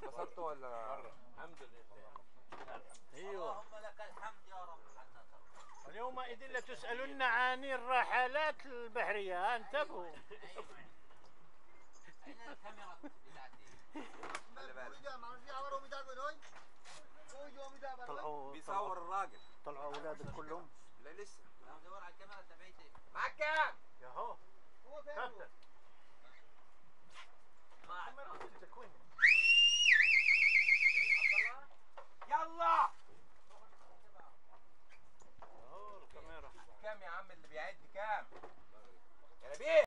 انبسطت ولا الحمد لله ايوه اللهم لك الحمد يا رب حتى ترضى اليوم إذن لتسألن عن الرحلات البحرية انتبهوا اين الكاميرا بتاعتي؟ خلي بالك طلعوا بيصور الراجل طلعوا أولادك كلهم لا لسه انا بدور على الكاميرا تبعتي معك كام ياهو كابتن ما يلا اهو الكاميرا كام يا عم اللي بيعد كام يا نبيل